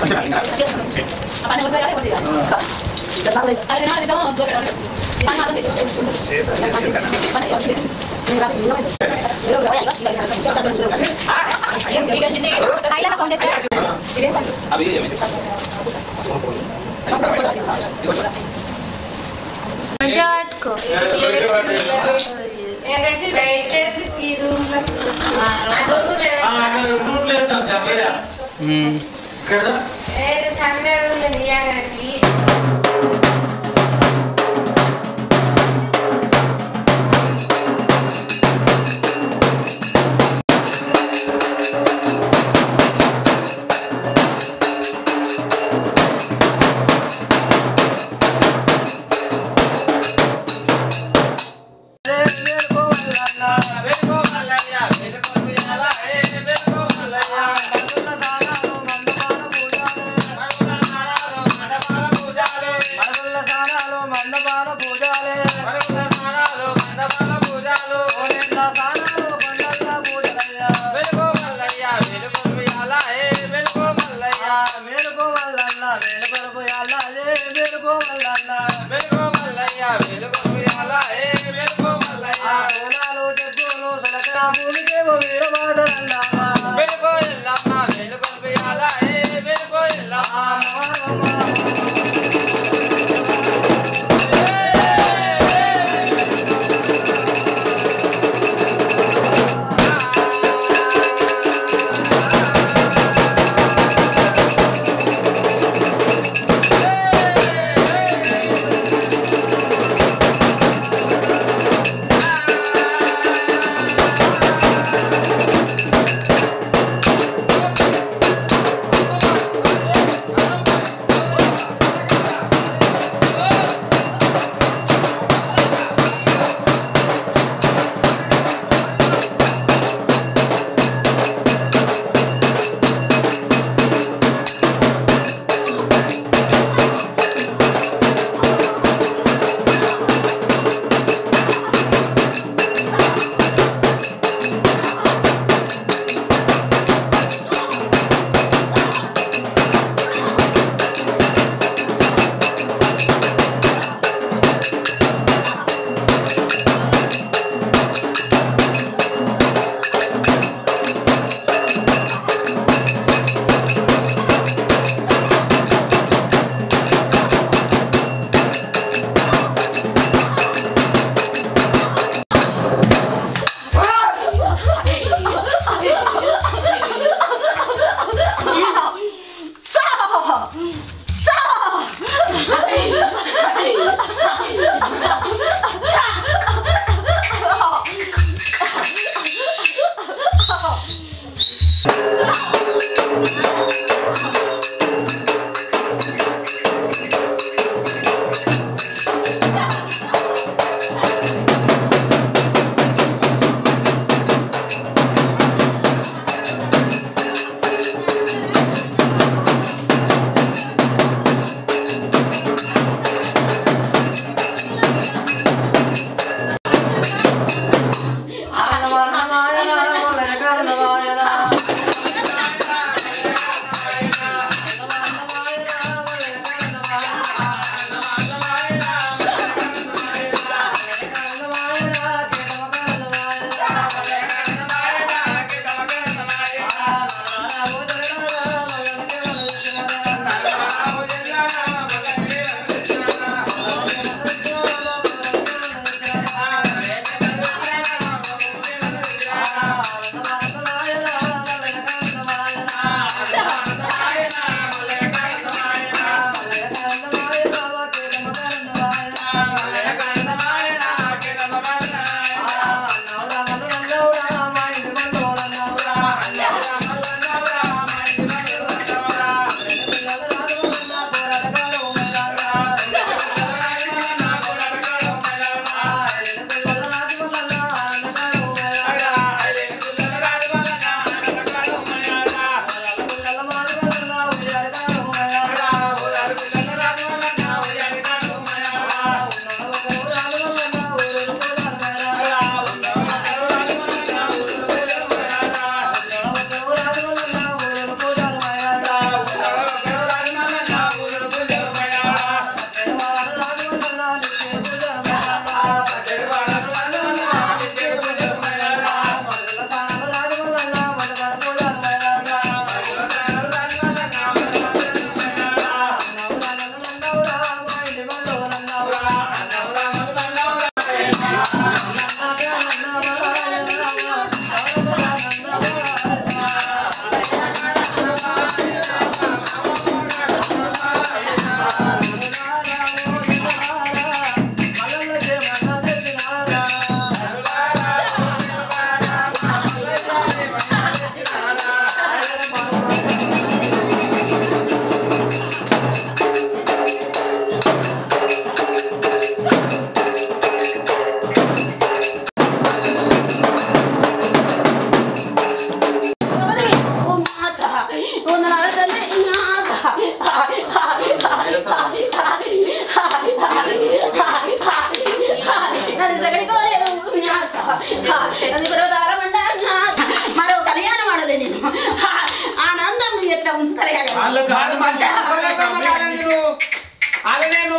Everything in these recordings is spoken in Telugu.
మంచిగా పట్టుకో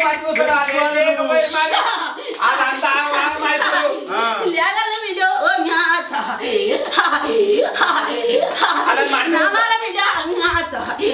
పట్టుకుంటారు అది లేకపోయి మరి అదంతా ఆగమాగమైతురు. ఆ. లేగల వీడియో ఓ మ్యాచ అలా మంచి- నామాల బిడ్డ మ్యాచ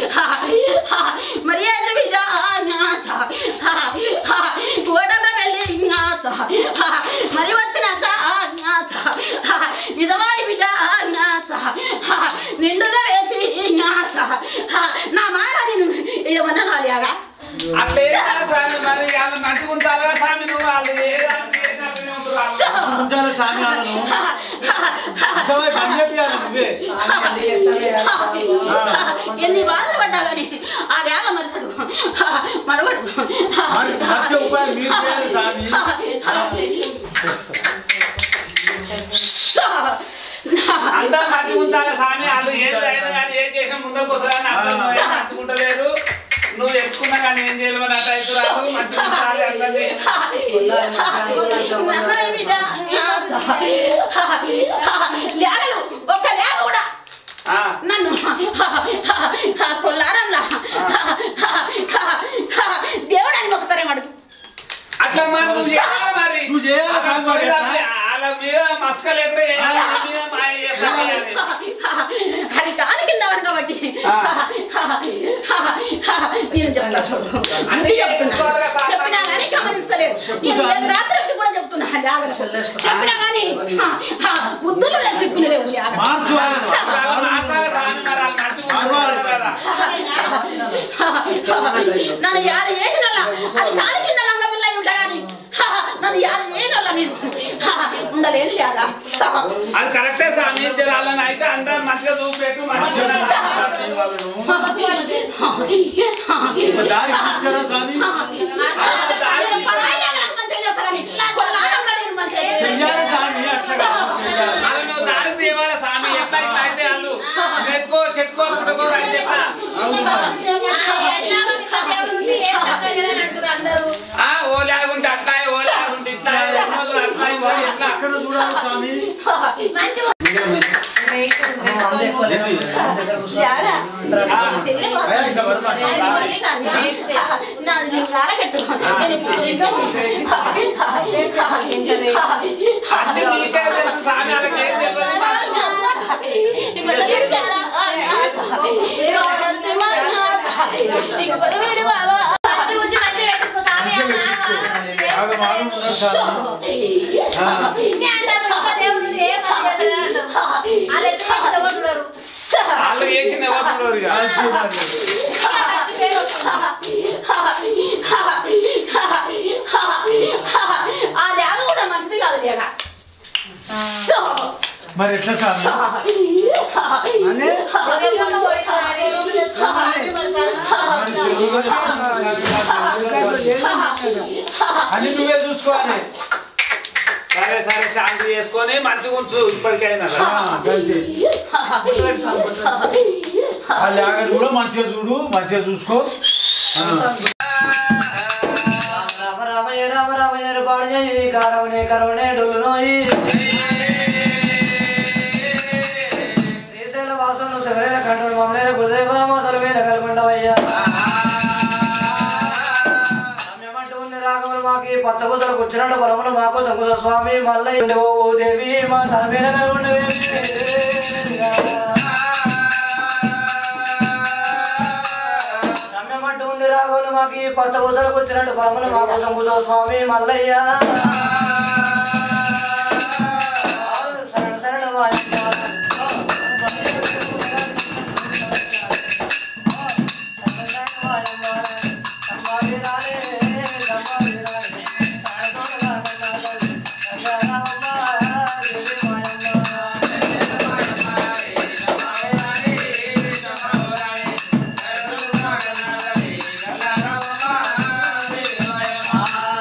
మరియాజ బిడ్డ మ్యాచ ఓటర్ల వెళ్ళి మ్యాచ మరి వచ్చినాక మ్యాచ నిజమాయి బిడ్డ మ్యాచ నిండుగా వేసి మ్యాచ నా మార నేను ఏమన్నా నాలుగా అట్లే కాదు స్వామి మరి వాళ్ళు మంచిగా ఉంచాలిగా స్వామి నువ్వు వాళ్ళు ఏ దానికి ఏ దానికి ఉంటారు వాళ్ళు. ఉంచాలి స్వామి వాళ్ళను నిజమే పని చెప్పాలి నువ్వే ఎన్ని బాధలు పడ్డా కానీ ఆ లేక మరుసడు మడవడు మరి మనిషి ఉపాయం మీరు చేయాలి స్వామి అంతా మంచిగా ఉంచాలి స్వామి వాళ్ళు ఏది అయినా కానీ ఏం చేసినా ముందరకు వస్తారని అర్థం ఏం మంచుకుంటలేరు నువ్వు ఎత్తుకున్నా కానీ ఏం చేయలేమని అట్లా అవుతున్నారు మంచిగా ఉంచాలి అందరినీ లేగలు ఒక్క లేగ కూడా ఆ, నన్ను కొల్లారంలా దేవుడు అని మొక్కుతారేమో అడుగు అట్లా మరి నువ్వు చేయాలి మరి నువ్వు చేయాలి స్వామి మరి అట్లా. వాళ్ళ మీద మస్క లేకుండా వేయాలి, వాళ్ళ మీద మాయ చేయాలి అది కాని కింద వరకు కాబట్టి నేను చెప్తా చూడు అంటే చెప్తున్నా చెప్పినా కానీ గమనిస్తలేరు నేను రేపు రాత్రి వచ్చి కూడా చెప్తున్నా జాగ్రత్త చెప్పినా కానీ ముద్దులు చెప్పినలేవు జాగ్రత్త మార్చు వాళ్ళను. వాళ్ళు మార్చాలి స్వామి మరి వాళ్ళు మంచిగా ఉంటున్నారు కదా నన్ను యాద చేసిన అది కాని కింద మంగ పిల్ల ఉంటా కానీ నన్ను యాద చేయను నేను ఉండలేను యాద అది కరెక్టే స్వామి వాళ్ళని అయితే అందరూ మంచిగా చూపెట్టు మంచిగా ఒక దారి తీసుకురా స్వామి చెయ్యాలి స్వామి అట్లా కాదు, చెయ్యాలి. వాళ్ళు నువ్వు దారి తీయాలి స్వామి ఎట్లా ఇట్లా అయితే వాళ్ళు ఎత్తుకో చెట్టుకో పుట్టుకో అయితే ఎట్లా? అవును మరి. ఆ, ఓ లేకుంటే అట్లా ఓ లేకుంటే ఇట్లా ఉన్నోళ్ళు అట్లా ఇవ్వాలి ఎట్లా ఎక్కడ చూడాలి స్వామి అయ్యా, ఇట్లా పడతాను. అన్ని నీకే తెలుసు స్వామి వాళ్ళకి ఏం తెలియదు బాగా బాగా ఉన్నారు స్వామి వాళ్ళు చేసిన ఎవరు ఇక అంతే మరి. ఆ లేగ కూడా మంచిది కాదు లేగ మరి ఎట్లా స్వామి మరి తెలుగులో అని నువ్వే చూసుకోవాలి సరే సరే శాంతి చేసుకొని మంచిగా ఉంచు ఇప్పటికైనా ఆ, గంతే. ఆ లేగలు కూడా మంచిగా చూడు మంచిగా చూసుకో ఆ. రామ రామయ్య రామ రామయ్య పాడు చేయి కారవనే కరవనే డొల్లునోయి శ్రీశైల వాసంలో శివరేల కంఠుడు మమ్మలేల గురుదేవ మొదలు వేల కలుగుండవయ్యా రమ్యమంటూ ఉంది రాఘవులు మాకి పచ్చబుద్దలు కూర్చున్నట్టు బలములు మాకు దొంగ స్వామి మల్లయ్య ఓ దేవి మా తల మీద కలుగుండవేమి రమ్యమంటూ ఉంది రాఘవులు మాకి పచ్చబుద్దలు కూర్చున్నట్టు బలములు మాకు దొంగ స్వామి మల్లయ్య శరణ శరణ వాయించ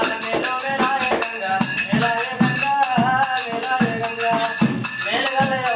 మేలగల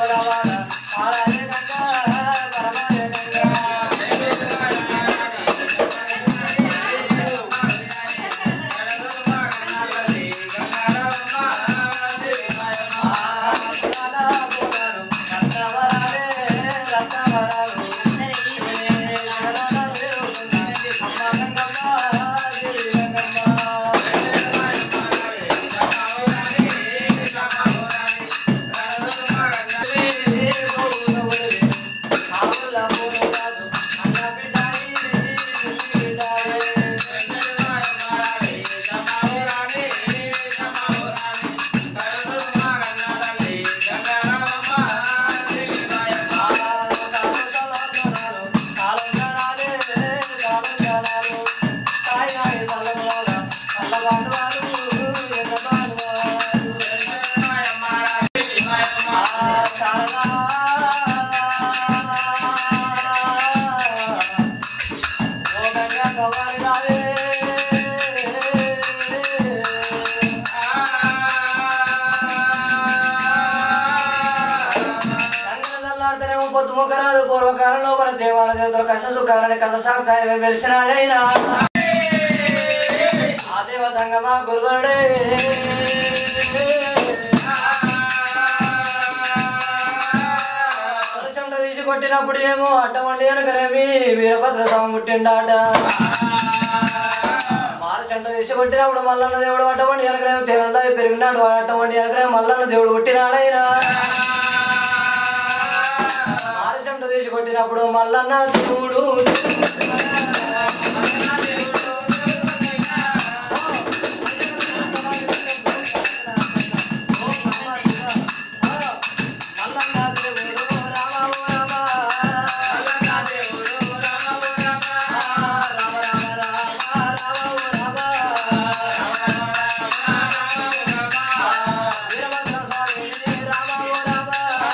అంతనేమో పొద్దు ముఖరాలు పూర్వకాలంలో మన దేవాల దేవతలు కష్ట సుఖాలని కథ సాగుతాయి వెలిసినాడైనా ఆ దేవతంగమా గురువరుడే చెమట తీసి కొట్టినప్పుడు ఏమో అడ్డమండి అనకనేమి వీరభద్ర స్వామి పుట్టిండాట మారు చెంట తీసి కొట్టినప్పుడు మల్లన్న దేవుడు అడ్డమండి అనకనేమి తేనదాయి పెరిగినాడు అడ్డమండి అనకనేమి మల్లన్న దేవుడు పుట్టినాడైనా మారు చెంట తీసి కొట్టినప్పుడు మల్లన్న దేవుడు మల్లన్న దేవుడు రామ రామ మల్లన్న దేవుడు రామ రామ రామ రామ రామ వీరభద్ర స్వామి రామ రామ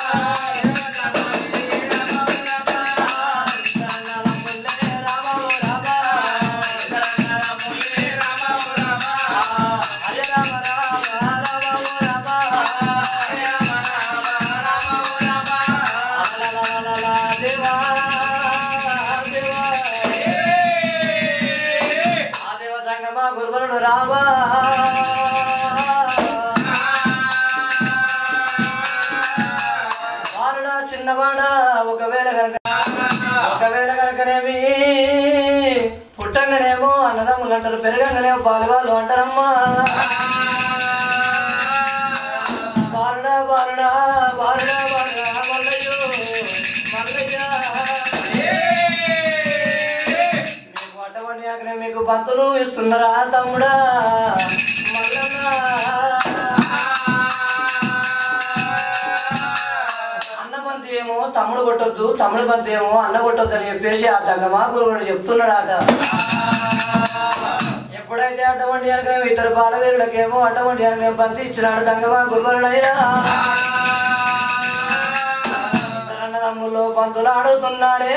గురువరుడు రావా వారుడా చిన్నవాడా ఒకవేళ కనుక ఒకవేళ కనుకనేమి పుట్టంగానేమో అన్నదమ్ములు అంటారు పెరగంగానేమో బాలివాళ్ళు అంటారమ్మా బారుడా బారుడా బారుడా బారుడా మల్లయ్యో మల్లయ్య మీకు అటువంటి అక్కడే మీకు బంతులు ఇస్తున్నారా తమ్ముడా అన్న బంతి ఏమో తమ్ముడు కొట్టొద్దు తమ్ముడు బంతి ఏమో అన్న కొట్టొద్దు అని చెప్పేసి ఆ తగ్గమా గురువుడు చెప్తున్నాడట ఎప్పుడైతే అటువంటి అనుకునే ఇద్దరు బాలవీరులకేమో అటువంటి అనుకునే బంతి ఇచ్చినాడు తంగమా గురువుడైనా ఇద్దరు అన్నదమ్ముల్లో పంతులు ఆడుతున్నారే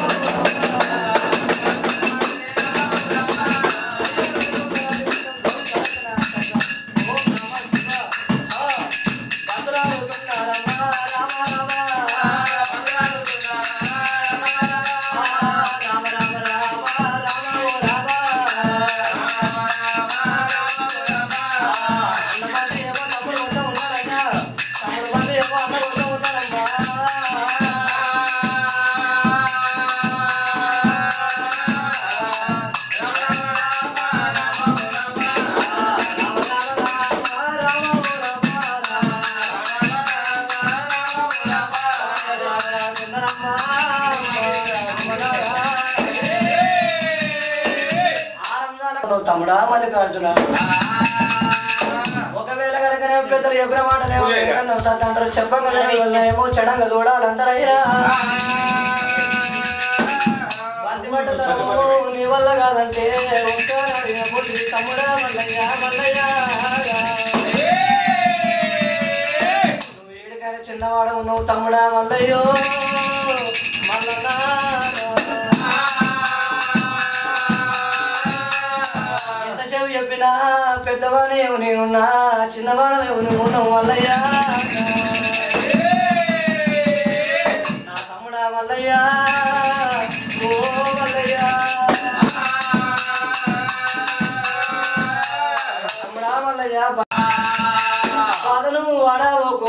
పంతులు ఆడుతున్నారమ్మా రామ రామ పంతులు ఆడుతున్నారా రామ రామ రామ రామ ఓ రామ అన్నమంది ఏమో తమ్ముడు కొట్ట ఉన్నారయ్యా తమ్ముడు మంది ఏమో అన్న కొట్ట ఉన్నారమ్మా తమ్ముడా మల్లికార్జున ఒకవేళ కనుక పెద్దలు ఎగుర మాటనేమో అంటారు చెప్పంగా ఏమో చెడంగా చూడాలంటారయ్యా బంతి పట్టతనము నీ వల్ల కాదంటే ఒక్కనాడు ఎప్పుడు తమ్ముడా మల్లయ్య మల్లయ్య నువ్వు ఏడుకైనా చిన్నవాడు నువ్వు తమ్ముడా మల్లయ్యో మల్లన్న ఎంతసేపు చెప్పినా పెద్దవాడేవు నేనున్నా చిన్నవాడేవు నువ్వు ఉన్నావు మల్లయ్య నా తమ్ముడా మల్లయ్య ఓ మల్లయ్య తమ్ముడా మల్లయ్య బా- బాధను వాడవోకు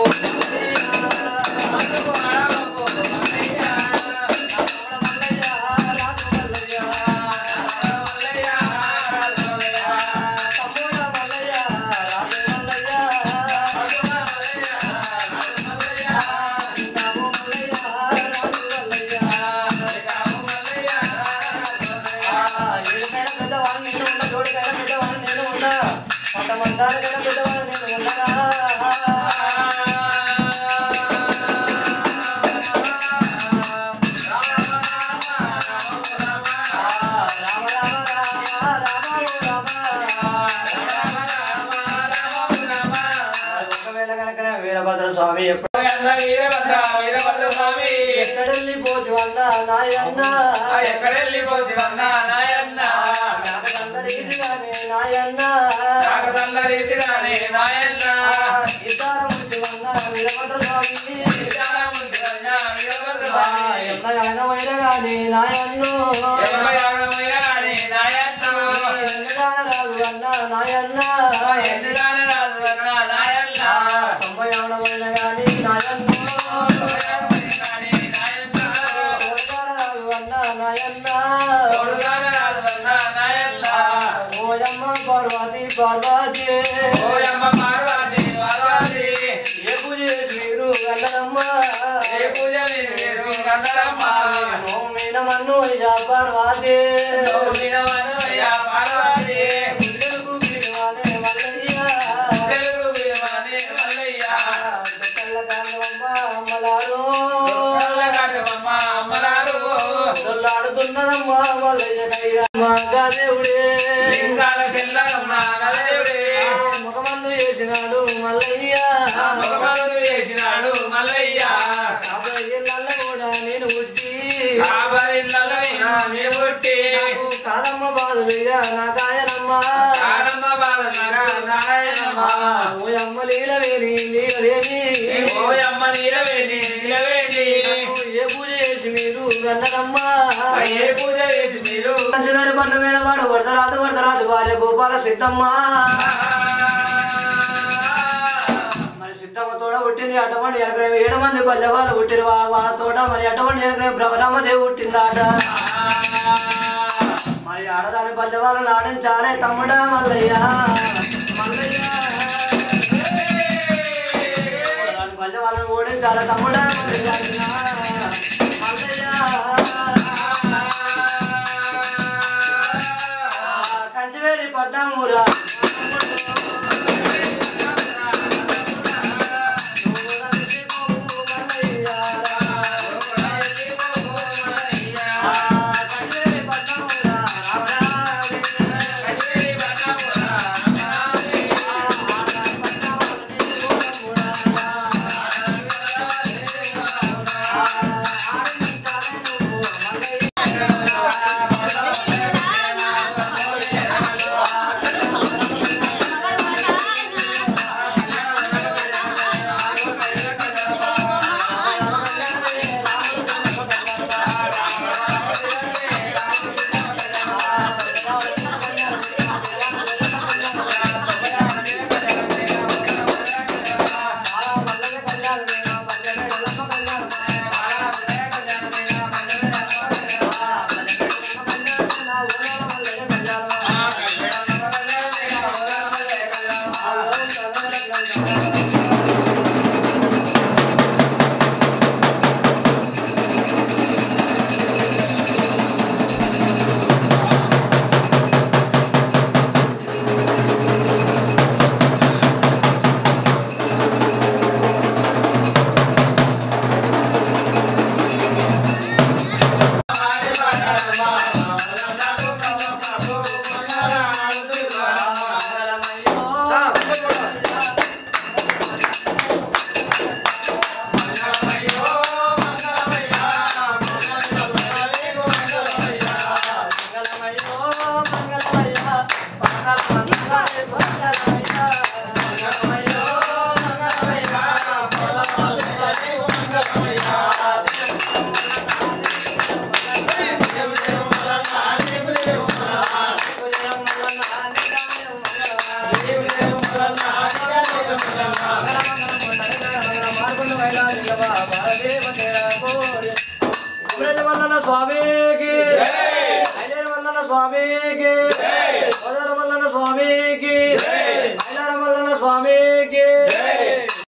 ఒకవేళ కనుక వీరభద్ర స్వామి ఎప్పుడు వీరభద్ర వీరభద్ర స్వామి ఎక్కడెళ్ళిపోతు అన్న నాయన్న ఎక్కడెళ్ళిపోతివన్నా నాయన్న రీతిగానే నాయన్న నాగదల్ల రీతిగానే నాయన్న ఇతర ముందు అన్న వీరభద్ర స్వామి విచారముంటున్నా వీరభద్ర గాని నాయన్నో ఎవరమైనా కానీ నాయన్న ఎందుగాన రాదు అన్న నాయన్న ఎందుకని రాదు అన్న నాయన్న తొంభై ఆడమైన గాని నాయన్నో కానీ నాయన్న ఎందుగాన రాదు అన్న నాయన్న తోడుగానే రాదు అన్న నాయన్న ఓయమ్మ పార్వతి పార్వతి ఓయమ్మ పార్వతి పార్వతి ఏ పూజ చేసి మీరు వెళ్ళరమ్మ ఏ పూజ మీరు కన్నడమ్మ నోమిన మన్ను అయ్యా పార్వతి మీద మనమయ్య పార్వతి గుండెలకు గీవాలే మల్లయ్య తెలుగు విలువనే మల్లయ్య దుక్కల కారణమ్మ అమ్మలారు కళ్ళ కట్టమమ్మ అమ్మలారు దొల్లాడుతున్నదమ్మ మల్లయ్య కైరమ్మ దేవుడే లింగాల చెల్లమ్మ గదేవుడే ముఖమన్ను చేసినాడు మల్లయ్య మగమరుడు చేసినాడు మల్లయ్య యాభై ఏళ్ళ కూడా నేను పుట్టి యాభై ఇళ్ళలో నేను పుట్టి నాకు కాదమ్మ బాధలుగా నా కాయనమ్మ కారమ్మ బాధనగా నారాయణమ్మ ఓయమ్మ లీలవేని లీలవేని ఓయమ్మ నీలవేణి నీలవేణి ఏ పూజ చేసి మీరు గన్నరమ్మ ఏ పూజ చేసి మీరు పంచదారి పండ్ల మీద వాడు వడతరాదు వడతరాదు భార్య భూపాల సిద్ధమ్మ మరి సిద్ధమ్మ తోడ పుట్టింది అటువంటి ఎనకరే ఏడు మంది పల్లె వాళ్ళు పుట్టిరు వా- వాళ్ళ తోట మరి అటువంటి ఎనకరే బ్రహ్మదేవి పుట్టిందాట మరి ఆడదాని పల్లె వాళ్ళని ఆడించాలే తమ్ముడా మల్లయ్య మల్లయ్య ఆడదాని పల్లె వాళ్ళని ఓడించాలే తమ్ముడా మల్లయ్య మల్లయ్య కంచివేరి పట్నమురా స్వామికి స్వామికి